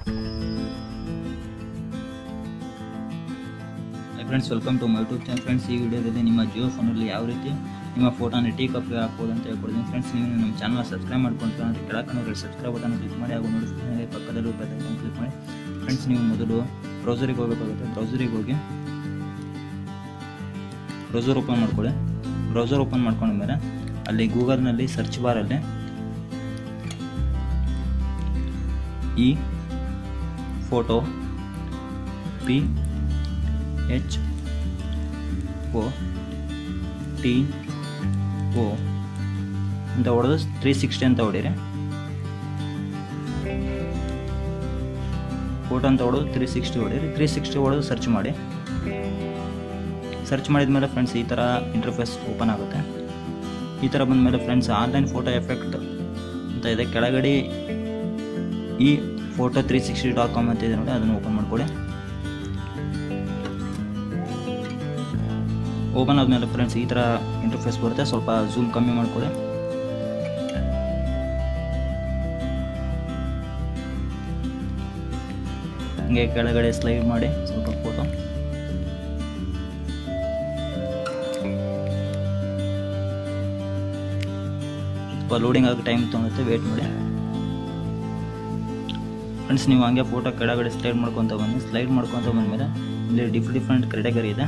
high friends welcome to my YouTube channel friends ಈ ವಿಡಿಯೋದಲ್ಲಿ ನಿಮ್ಮ ಜಿಯೋ ಫೋನಲ್ಲಿ ಯಾವ ರೀತಿ ನಿಮ್ಮ ಫೋಟೋನ ಟೀ ಕಾಪಿ ಹಾಕ್ಬೋದು ಅಂತ ಹೇಳ್ಕೊಡ್ತೀನಿ ಫ್ರೆಂಡ್ಸ್ ನೀವು ನಮ್ಮ ಚಾನಲ್ ಸಬ್ಸ್ಕ್ರೈಬ್ ಮಾಡ್ಕೊಂಡ್ರೆ ಅಂದರೆ ಕೆಳಕ್ಕೆ ನೋಡಿ ಸಬ್ಸ್ಕ್ರೈಬ್ ಬಟನ್ ಕ್ಲಿಕ್ ಮಾಡಿ ಹಾಗೂ ನೋಟಿಫಿಕೇಷನ್ ಪಕ್ಕದಲ್ಲಿ ಬಟನ್ ಕ್ಲಿಕ್ ಮಾಡಿ ಫ್ರೆಂಡ್ಸ್ ನೀವು ಮೊದಲು ಬ್ರೌಸರಿಗೆ ಹೋಗಬೇಕಾಗುತ್ತೆ ಬ್ರೌಸರಿಗೆ ಹೋಗಿ ಬ್ರೌಸರ್ ಓಪನ್ ಮಾಡ್ಕೊಳ್ಳಿ ಬ್ರೌಸರ್ ಓಪನ್ ಮಾಡ್ಕೊಂಡ್ಮೇಲೆ ಅಲ್ಲಿ ಗೂಗಲ್ನಲ್ಲಿ ಸರ್ಚ್ ಬಾರಲ್ಲಿ ಈ photo P H O T O ಅಂತ ಹೊಡೆದು ತ್ರೀ ಸಿಕ್ಸ್ಟಿ ಅಂತ ಹೊಡೀರಿ ಫೋಟೋ ಅಂತ ಹೊಡೆದು ತ್ರೀ ಸಿಕ್ಸ್ಟಿ ಹೊಡೀರಿ ತ್ರೀ ಸಿಕ್ಸ್ಟಿ ಹೊಡೆದು ಸರ್ಚ್ ಮಾಡಿ ಸರ್ಚ್ ಮಾಡಿದ ಮೇಲೆ ಫ್ರೆಂಡ್ಸ್ ಈ ಥರ ಇಂಟರ್ಫೇಸ್ ಓಪನ್ ಆಗುತ್ತೆ ಈ ಥರ ಬಂದಮೇಲೆ ಫ್ರೆಂಡ್ಸ್ ಆನ್ಲೈನ್ ಫೋಟೋ ಎಫೆಕ್ಟ್ ಅಂತ ಇದೆ ಕೆಳಗಡೆ ಈ photo three sixty dot com ಅಂತ ಇದೆ ನೋಡಿ ಅದನ್ನು ಓಪನ್ ಮಾಡ್ಕೊಳ್ಳಿ ಓಪನ್ ಆದಮೇಲೆ ಫ್ರೆಂಡ್ಸ್ ಈ ಥರ ಇಂಟರ್ಫೇಸ್ ಬರುತ್ತೆ ಸ್ವಲ್ಪ ಝೂಮ್ ಕಮ್ಮಿ ಮಾಡ್ಕೊಳ್ಳಿ ಹಂಗೆ ಕೆಳಗಡೆ ಸ್ಲೈಡ್ ಮಾಡಿ ಸ್ವಲ್ಪ ಫೋಟೋ ಸ್ವಲ್ಪ ಲೋಡಿಂಗ್ ಆಗೋ ಟೈಮ್ ತೊಗೊಳುತ್ತೆ ವೇಟ್ ಮಾಡಿ ಫ್ರೆಂಡ್ಸ್ ನೀವು ಹಂಗೆ ಫೋಟೋ ಕೆಳಗಡೆ ಸ್ಲೈಡ್ ಮಾಡ್ಕೊತ ಬನ್ನಿ ಸ್ಲೈಡ್ ಮಾಡ್ಕೊತ ಬಂದಮೇಲೆ ಇಲ್ಲಿ ಡಿಫ್ ಡಿಫ್ರೆಂಟ್ ಕ್ಯಾಟಗರಿ ಇದೆ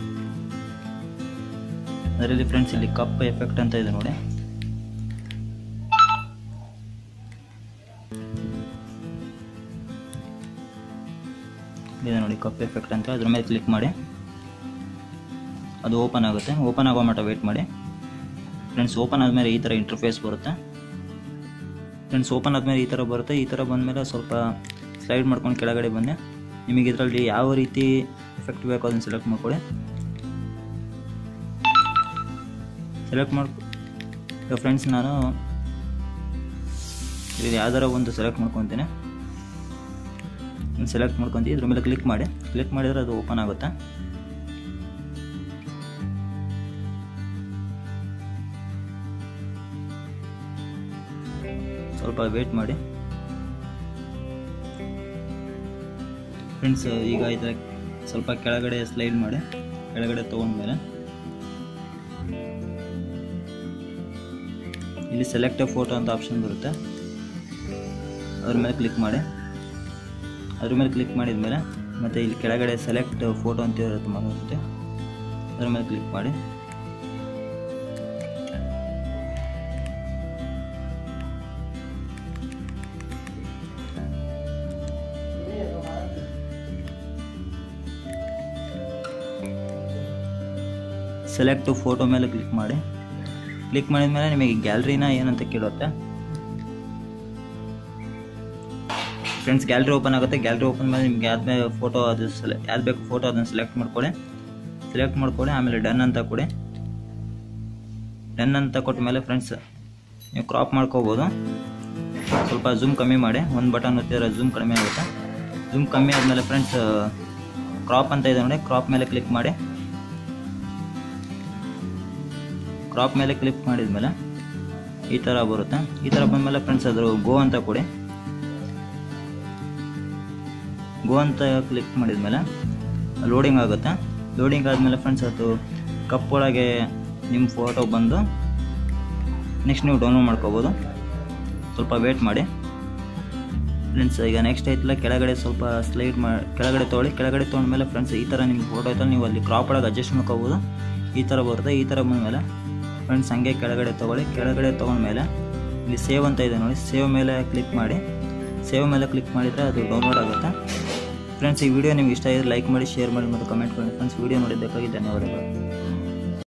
ಅದರಲ್ಲಿ ಫ್ರೆಂಡ್ಸ್ ಇಲ್ಲಿ ಕಪ್ ಎಫೆಕ್ಟ್ ಅಂತ ಇದೆ ನೋಡಿ ಇದೆ ನೋಡಿ ಕಪ್ ಎಫೆಕ್ಟ್ ಅಂತ ಅದ್ರ ಮೇಲೆ ಕ್ಲಿಕ್ ಮಾಡಿ ಅದು ಓಪನ್ ಆಗುತ್ತೆ ಓಪನ್ ಆಗೋ ಮಟ್ಟ ವೆಯ್ಟ್ ಮಾಡಿ ಫ್ರೆಂಡ್ಸ್ ಓಪನ್ ಆದಮೇಲೆ ಈ ಥರ ಇಂಟರ್ಫೇಸ್ ಬರುತ್ತೆ ಫ್ರೆಂಡ್ಸ್ ಓಪನ್ ಆದಮೇಲೆ ಈ ಥರ ಬರುತ್ತೆ ಈ ಥರ ಬಂದಮೇಲೆ ಸ್ವಲ್ಪ ಸ್ಲೈಡ್ ಮಾಡ್ಕೊಂಡು ಕೆಳಗಡೆ ಬನ್ನಿ ನಿಮಗೆ ಇದರಲ್ಲಿ ಯಾವ ರೀತಿ ಎಫೆಕ್ಟ್ ಬೇಕು ಅದನ್ನು ಸೆಲೆಕ್ಟ್ ಮಾಡ್ಕೊಳ್ಳಿ ಸೆಲೆಕ್ಟ್ ಮಾಡಿ ಈಗ ಫ್ರೆಂಡ್ಸ್ ನಾನು ಇದು ಯಾವ್ದಾರ ಒಂದು ಸೆಲೆಕ್ಟ್ ಮಾಡ್ಕೊತೀನಿ ಸೆಲೆಕ್ಟ್ ಮಾಡ್ಕೊತೀವಿ ಇದ್ರ ಮೇಲೆ ಕ್ಲಿಕ್ ಮಾಡಿ ಕ್ಲಿಕ್ ಮಾಡಿದರೆ ಅದು ಓಪನ್ ಆಗುತ್ತೆ ಸ್ವಲ್ಪ ವೇಟ್ ಮಾಡಿ ಫ್ರೆಂಡ್ಸ್ ಈಗ ಇದರ ಸ್ವಲ್ಪ ಕೆಳಗಡೆ ಸ್ಲೈಡ್ ಮಾಡಿ ಕೆಳಗಡೆ ತೊಗೊಂಡ್ಮೇಲೆ ಇಲ್ಲಿ ಸೆಲೆಕ್ಟ್ ಫೋಟೋ ಅಂತ ಆಪ್ಷನ್ ಬರುತ್ತೆ ಅದ್ರ ಮೇಲೆ ಕ್ಲಿಕ್ ಮಾಡಿ ಅದ್ರ ಮೇಲೆ ಕ್ಲಿಕ್ ಮಾಡಿದ ಮೇಲೆ ಮತ್ತು ಇಲ್ಲಿ ಕೆಳಗಡೆ ಸೆಲೆಕ್ಟ್ ಫೋಟೋ ಅಂತ ಇರುತ್ತೆ ಬರುತ್ತೆ ಅದ್ರ ಮೇಲೆ ಕ್ಲಿಕ್ ಮಾಡಿ ಸೆಲೆಕ್ಟ್ ಫೋಟೋ ಮೇಲೆ ಕ್ಲಿಕ್ ಮಾಡಿ ಕ್ಲಿಕ್ ಮಾಡಿದ ಮೇಲೆ ನಿಮಗೆ ಗ್ಯಾಲರಿನ ಏನಂತ ಕೇಳುತ್ತೆ ಫ್ರೆಂಡ್ಸ್ ಗ್ಯಾಲರಿ ಓಪನ್ ಆಗುತ್ತೆ ಗ್ಯಾಲರಿ ಓಪನ್ ಮೇಲೆ ನಿಮ್ಗೆ ಯಾವ್ದು ಫೋಟೋ ಅದು ಸೆಲೆ ಯಾವ್ದು ಬೇಕು ಫೋಟೋ ಅದನ್ನು ಸೆಲೆಕ್ಟ್ ಮಾಡ್ಕೊಳ್ಳಿ ಸೆಲೆಕ್ಟ್ ಮಾಡ್ಕೊಳ್ಳಿ ಆಮೇಲೆ ಡನ್ ಅಂತ ಕೊಡಿ ಡನ್ ಅಂತ ಕೊಟ್ಟ ಮೇಲೆ ಫ್ರೆಂಡ್ಸ್ ನೀವು ಕ್ರಾಪ್ ಮಾಡ್ಕೋಬೋದು ಸ್ವಲ್ಪ ಝೂಮ್ ಕಮ್ಮಿ ಮಾಡಿ ಒಂದು ಬಟನ್ ಒತ್ತಿದ್ರೆ ಝೂಮ್ ಕಡಿಮೆ ಆಗುತ್ತೆ ಝೂಮ್ ಕಮ್ಮಿ ಆದಮೇಲೆ ಫ್ರೆಂಡ್ಸ್ ಕ್ರಾಪ್ ಅಂತ ಇದೆ ನೋಡಿ ಕ್ರಾಪ್ ಮೇಲೆ ಕ್ಲಿಕ್ ಮಾಡಿ ಕ್ರಾಪ್ ಮೇಲೆ ಕ್ಲಿಕ್ ಮಾಡಿದ್ಮೇಲೆ ಈ ಥರ ಬರುತ್ತೆ ಈ ಥರ ಬಂದಮೇಲೆ ಫ್ರೆಂಡ್ಸ್ ಅದ್ರ ಗೋ ಅಂತ ಕೊಡಿ ಗೋ ಅಂತ ಕ್ಲಿಕ್ ಮಾಡಿದ್ಮೇಲೆ ಲೋಡಿಂಗ್ ಆಗುತ್ತೆ ಲೋಡಿಂಗ್ ಆದಮೇಲೆ ಫ್ರೆಂಡ್ಸ್ ಅದು ಕಪ್ ಒಳಗೆ ನಿಮ್ಮ ಫೋಟೋ ಬಂದು ನೆಕ್ಸ್ಟ್ ನೀವು ಡೌನ್ಲೋಡ್ ಮಾಡ್ಕೋಬೋದು ಸ್ವಲ್ಪ ವೇಟ್ ಮಾಡಿ ಫ್ರೆಂಡ್ಸ್ ಈಗ ನೆಕ್ಸ್ಟ್ ಐತಲ್ಲ ಕೆಳಗಡೆ ಸ್ವಲ್ಪ ಸ್ಲೈಡ್ ಮಾಡಿ ಕೆಳಗಡೆ ತೊಗೊಳ್ಳಿ ಕೆಳಗಡೆ ತೊಗೊಂಡ್ಮೇಲೆ ಫ್ರೆಂಡ್ಸ್ ಈ ಥರ ನಿಮ್ಮ ಫೋಟೋ ಐತಲ್ಲ ನೀವು ಅಲ್ಲಿ ಕ್ರಾಪ್ ಒಳಗೆ ಅಡ್ಜಸ್ಟ್ ಮಾಡ್ಕೋಬೋದು ಈ ಥರ ಬರುತ್ತೆ ಈ ಥರ ಬಂದಮೇಲೆ ಫ್ರೆಂಡ್ಸ್ ಹಂಗೆ ಕೆಳಗಡೆ ತೊಗೊಳ್ಳಿ ಕೆಳಗಡೆ ತೊಗೊಂಡ್ಮೇಲೆ ಇಲ್ಲಿ ಸೇವ್ ಅಂತ ಇದೆ ನೋಡಿ ಸೇವ್ ಮೇಲೆ ಕ್ಲಿಕ್ ಮಾಡಿ ಸೇವ್ ಮೇಲೆ ಕ್ಲಿಕ್ ಮಾಡಿದರೆ ಅದು ಡೌನ್ಲೋಡ್ ಆಗುತ್ತೆ ಫ್ರೆಂಡ್ಸ್ ಈ ವಿಡಿಯೋ ನಿಮ್ಗೆ ಇಷ್ಟ ಇದ್ದರೆ ಲೈಕ್ ಮಾಡಿ ಶೇರ್ ಮಾಡಿ ಮತ್ತು ಕಮೆಂಟ್ ಮಾಡಿ ಫ್ರೆಂಡ್ಸ್ ವಿಡಿಯೋ ನೋಡಿದ್ದಕ್ಕಾಗಿ ಧನ್ಯವಾದಗಳು